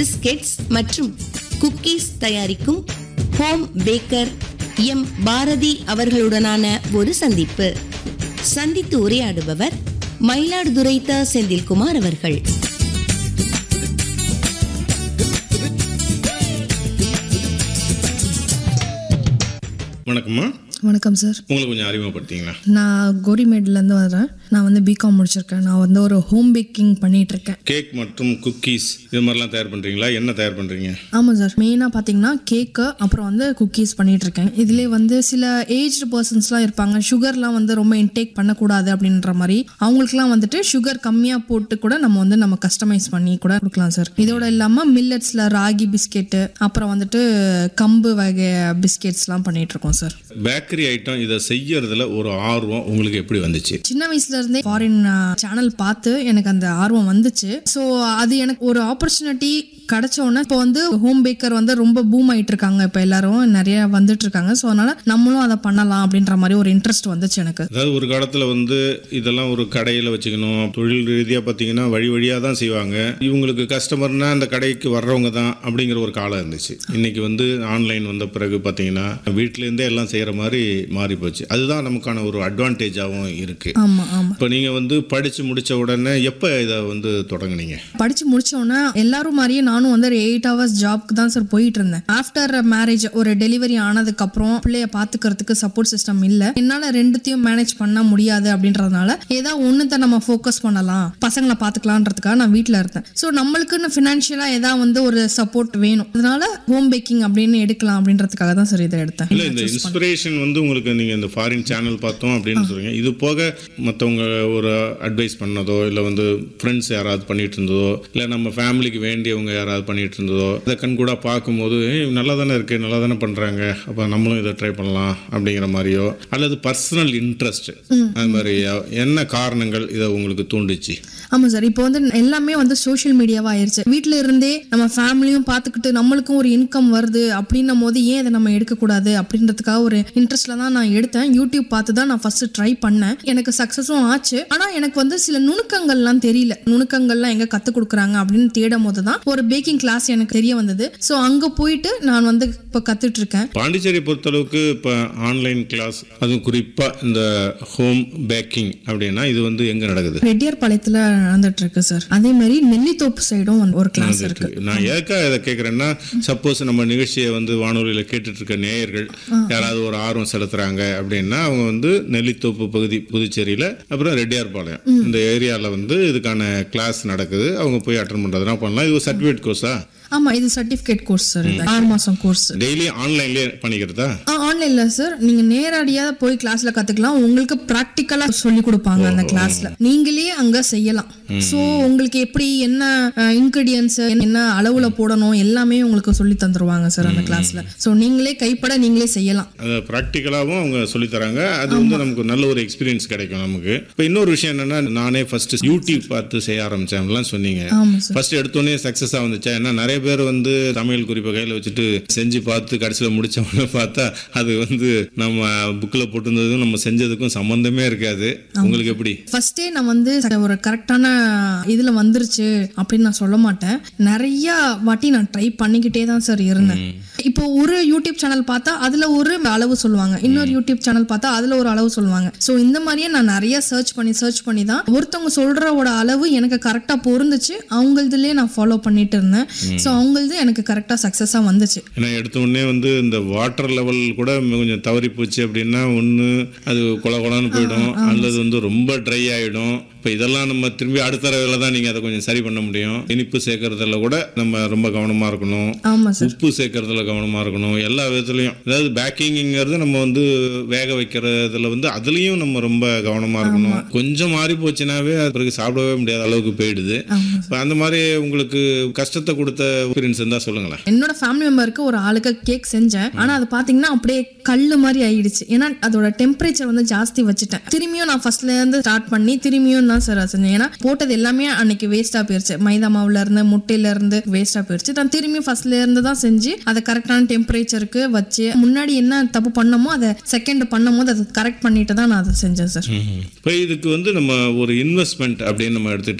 biscuits மற்றும் cookies தயாரிக்கும் home baker M Bharathi அவர்களுடனான ஒரு சந்திப்பு சந்தித்து உரையாடுபவர் மயிலாடுதுறை த செந்தில்குமார் அவர்கள் வணக்கம்மா வணக்கம் சார் உங்களை கொஞ்சம் அறிமுகப்படுத்திங்களா நான் கோரிமேட்லேருந்து வரேன் நான் வந்து பிகாம் முடிச்சிருக்கேன் நான் வந்து ஒரு ஹோம் பேக்கிங் பண்ணிட்டு இருக்கேன் கேக் மற்றும் குக்கீஸ் இது மாதிரிலாம் தயார் பண்ணுறீங்களா என்ன தயார் பண்ணுறீங்க ஆமாம் சார் மெயினாக பார்த்தீங்கன்னா கேக்கு அப்புறம் வந்து குக்கீஸ் பண்ணிட்டு இருக்கேன் இதுலேயே வந்து சில ஏஜ்டு பர்சன்ஸ்லாம் இருப்பாங்க சுகர்லாம் வந்து ரொம்ப இன்டேக் பண்ணக்கூடாது அப்படின்ற மாதிரி அவங்களுக்குலாம் வந்துட்டு சுகர் கம்மியாக போட்டு கூட நம்ம வந்து நம்ம கஸ்டமைஸ் பண்ணி கூட கொடுக்கலாம் சார் இதோட இல்லாமல் மில்லட்ஸில் ராகி பிஸ்கெட்டு அப்புறம் வந்துட்டு கம்பு வகை பிஸ்கெட்ஸ்லாம் பண்ணிட்டு இருக்கோம் சார் பேக்கரி ஐட்டம் இதை செய்யறதுல ஒரு ஆர்வம் உங்களுக்கு எப்படி வந்துச்சு சின்ன வயசுல இருந்தே ஃபாரின் சேனல் பார்த்து எனக்கு அந்த ஆர்வம் வந்துச்சு ஸோ அது எனக்கு ஒரு ஆப்பர்ச்சுனிட்டி கிடைச்ச உடனே இப்போ வந்து ஹோம் பேக்கர் வந்து ரொம்ப பூம் ஆயிட்டு இருக்காங்க இப்போ எல்லாரும் நிறைய வந்துட்டு இருக்காங்க ஸோ அதனால நம்மளும் அதை பண்ணலாம் அப்படின்ற மாதிரி ஒரு இன்ட்ரெஸ்ட் வந்துச்சு எனக்கு அதாவது ஒரு காலத்தில் வந்து இதெல்லாம் ஒரு கடையில் வச்சுக்கணும் தொழில் ரீதியாக பார்த்தீங்கன்னா வழி வழியாக தான் செய்வாங்க இவங்களுக்கு கஸ்டமர்னா அந்த கடைக்கு வர்றவங்க தான் அப்படிங்கிற ஒரு காலம் இருந்துச்சு இன்னைக்கு வந்து ஆன்லைன் வந்த பிறகு பார்த்தீங்கன்னா வீட்டிலேருந்தே எல்லாம் செய்கிற மாதிரி மாறி போச்சு அதுதான் நமக்கான ஒரு அட்வான்டேஜாகவும் இருக்குது ஆமா ஆமா இப்போ நீங்கள் வந்து படித்து முடித்த உடனே எப்போ இதை வந்து தொடங்குனீங்க படிச்சு முடிச்ச உடனே எல்லாரும் மாதிரியே நானும் வந்து ஒரு எயிட் ஹவர்ஸ் ஜாப்க்கு தான் சார் போயிட்டு இருந்தேன் ஆஃப்டர் மேரேஜ் ஒரு டெலிவரி ஆனதுக்கு அப்புறம் பிள்ளைய பாத்துக்கிறதுக்கு சப்போர்ட் சிஸ்டம் இல்ல என்னால ரெண்டுத்தையும் மேனேஜ் பண்ண முடியாது அப்படின்றதுனால ஏதாவது ஒண்ணுத்த நம்ம ஃபோக்கஸ் பண்ணலாம் பசங்களை பாத்துக்கலான்றதுக்காக நான் வீட்ல இருந்தேன் ஸோ நம்மளுக்குன்னு ஃபினான்ஷியலா ஏதாவது வந்து ஒரு சப்போர்ட் வேணும் அதனால ஹோம் பேக்கிங் அப்படின்னு எடுக்கலாம் அப்படின்றதுக்காக தான் சார் இதை எடுத்தேன் இல்லை இந்த இன்ஸ்பிரேஷன் வந்து உங்களுக்கு நீங்கள் இந்த ஃபாரின் சேனல் பார்த்தோம் அப்படின்னு சொல்றீங்க இது போக மற்றவங்க ஒரு அட்வைஸ் பண்ணதோ இல்லை வந்து ஃப்ரெண்ட்ஸ் யாராவது பண்ணிட்டு இருந்ததோ இல்லை நம்ம ஃபேமிலிக்கு வேண்டியவங்க யாராவது பண்ணிட்டு இருந்ததோ இதை கண்கூட பார்க்கும்போது "ஏய், நல்லா தானே இருக்கு நல்லா தானே பண்ணுறாங்க அப்போ நம்மளும் இதை ட்ரை பண்ணலாம் அப்படிங்கிற மாதிரியோ அல்லது பர்சனல் இன்ட்ரெஸ்ட் அது மாதிரி என்ன காரணங்கள் இதை உங்களுக்கு தூண்டுச்சு ஆமா சார் இப்போ வந்து எல்லாமே வந்து சோஷியல் மீடியாவா ஆயிருச்சு வீட்ல இருந்தே நம்ம ஃபேமிலியும் பார்த்துக்கிட்டு நம்மளுக்கும் ஒரு இன்கம் வருது அப்படின்னும் போது ஏன் இதை நம்ம எடுக்கக்கூடாது அப்படின்றதுக்காக ஒரு இன்ட்ரெஸ்ட்ல தான் நான் எடுத்தேன் யூடியூப் பார்த்து தான் நான் ஃபர்ஸ்ட் ட்ரை பண்ணேன் எனக்கு சக்ஸஸும் ஆச்சு ஆனா எனக்கு வந்து சில நுணுக்கங்கள்லாம் தெரியல நுணுக்கங்கள்லாம் எங்க கத்து கொடுக்குறாங்க அப்படின்னு தேடும் போது தான் ஒரு பேக்கிங் கிளாஸ் எனக்கு தெரிய வந்தது ஸோ அங்க போயிட்டு நான் வந்து இப்போ கத்துட்டு இருக்கேன் பாண்டிச்சேரி பொறுத்தளவுக்கு இப்போ ஆன்லைன் கிளாஸ் அதுவும் குறிப்பாக இந்த ஹோம் பேக்கிங் அப்படின்னா இது வந்து எங்கே நடக்குது ரெட்டியார் பாளையத்துல நடந்துட்டு இருக்கு சார் அதே மாதிரி நெல்லித்தோப்பு சைடும் வந்து ஒரு கிளாஸ் இருக்கு நான் எதுக்காக இதை கேட்குறேன்னா சப்போஸ் நம்ம நிகழ்ச்சியை வந்து வானொலியில் கேட்டுட்டு இருக்க நேயர்கள் யாராவது ஒரு ஆர்வம் செலுத்துறாங்க அப்படின்னா அவங்க வந்து நெல்லித்தோப்பு பகுதி புதுச்சேரியில் அப்புறம் ரெட்டியார்பாளையம் இந்த ஏரியாவில் வந்து இதுக்கான கிளாஸ் நடக்குது அவங்க போய் அட்டன் பண்ணுறதுனா பண்ணலாம் இது ஒரு சர்டிஃபிகேட் கோர்ஸா ஆமா இது சர்டிபிகேட் கோர்ஸ் சார் இது ஆறு மாசம் கோர்ஸ் டெய்லி ஆன்லைன்லேயே பண்ணிக்கிறதா ஆன்லைன்ல சார் நீங்க நேரடியா போய் கிளாஸ்ல கத்துக்கலாம் உங்களுக்கு பிராக்டிக்கலா சொல்லி கொடுப்பாங்க அந்த கிளாஸ்ல நீங்களே அங்க செய்யலாம் சோ உங்களுக்கு எப்படி என்ன இன்கிரிடியன்ஸ் என்ன அளவுல போடணும் எல்லாமே உங்களுக்கு சொல்லி தந்துருவாங்க சார் அந்த கிளாஸ்ல சோ நீங்களே கைப்பட நீங்களே செய்யலாம் அதை ப்ராக்டிக்கலாகவும் அவங்க சொல்லித் தராங்க அது வந்து நமக்கு நல்ல ஒரு எக்ஸ்பீரியன்ஸ் கிடைக்கும் நமக்கு இப்போ இன்னொரு விஷயம் என்னன்னா நானே ஃபர்ஸ்ட் யூடியூப் பார்த்து செய்ய ஆரம்பிச்சேன்லாம் சொன்னீங்க ஆமா சார் ஃபர்ஸ்ட் எடுத்தோடனே சக்ஸஸாக வந்துச்சா ஏன்னா நிறைய பேர் வந்து சமையல் குறிப்பை கையில் வச்சுட்டு செஞ்சு பார்த்து கடைசியில் முடிச்சவங்க பார்த்தா அது வந்து நம்ம புக்கில் போட்டிருந்ததுக்கும் நம்ம செஞ்சதுக்கும் சம்மந்தமே இருக்காது உங்களுக்கு எப்படி ஃபர்ஸ்டே நான் வந்து ஒரு கரெக்டான இதுல வந்துருச்சு அப்படின்னு நான் சொல்ல மாட்டேன் நிறைய வாட்டி நான் ட்ரை பண்ணிக்கிட்டே தான் சார் இருந்தேன் இப்போ ஒரு யூடியூப் சேனல் பார்த்தா அதுல ஒரு அளவு சொல்லுவாங்க இன்னொரு யூடியூப் சேனல் பார்த்தா அதுல ஒரு அளவு சொல்லுவாங்க ஸோ இந்த மாதிரியே நான் நிறைய சர்ச் பண்ணி சர்ச் பண்ணி தான் ஒருத்தவங்க சொல்றவோட அளவு எனக்கு கரெக்டா பொருந்துச்சு அவங்களதுலயே நான் ஃபாலோ பண்ணிட்டு இருந்தேன் ஸோ அவங்களது எனக்கு கரெக்டா சக்சஸா வந்துச்சு ஏன்னா எடுத்த உடனே வந்து இந்த வாட்டர் லெவல் கூட கொஞ்சம் தவறி போச்சு அப்படின்னா ஒன்று அது கொல கொலன்னு போயிடும் அல்லது வந்து ரொம்ப ட்ரை ஆகிடும் இப்போ இதெல்லாம் நம்ம திரும்பி அடுத்த தடவையில் தான் நீங்கள் அதை கொஞ்சம் சரி பண்ண முடியும் இனிப்பு சேர்க்கறதுல கூட நம்ம ரொம்ப கவனமாக இருக்கணும் ஆமா சார் உப்பு சேர்க்கறதுல கவனமாக இருக்கணும் எல்லா விதத்துலையும் அதாவது பேக்கிங்கிறது நம்ம வந்து வேக வைக்கிறதுல வந்து அதுலேயும் நம்ம ரொம்ப கவனமாக இருக்கணும் கொஞ்சம் மாறி போச்சுனாவே அது பிறகு சாப்பிடவே முடியாத அளவுக்கு போயிடுது இப்போ அந்த மாதிரி உங்களுக்கு கஷ்டத்தை கொடுத்த எக்ஸ்பீரியன்ஸ் இருந்தால் சொல்லுங்களேன் என்னோட ஃபேமிலி மெம்பருக்கு ஒரு ஆளுக்கு கேக் செஞ்சேன் ஆனா அது பாத்தீங்கன்னா அப்படியே கல்லு மாதிரி ஆயிடுச்சு ஏன்னா அதோட டெம்பரேச்சர் வந்து ஜாஸ்தி வச்சுட்டேன் திரும்பியும் நான் ஃபர்ஸ்ட்ல இருந்து ஸ்டார்ட் பண்ணி திரும்பியும் தான் சார் செஞ்சேன் ஏன்னா போட்டது எல்லாமே அன்னைக்கு வேஸ்டா போயிருச்சு மைதா மாவுல இருந்து முட்டையில இருந்து வேஸ்டா போயிருச்சு நான் திரும்பி ஃபர்ஸ்ட்ல இருந்து தான் செஞ்சு அதை கரெக்டான டெம்பரேச்சருக்கு வச்சு முன்னாடி என்ன தப்பு பண்ணமோ அதை செகண்ட் பண்ணும் போது அதை கரெக்ட் பண்ணிட்டு தான் நான் அதை செஞ்சேன் சார் இப்போ இதுக்கு வந்து நம்ம ஒரு இன்வெஸ்ட்மெண்ட் அப்படின்னு நம்ம எடுத்துக்கிட்டோம்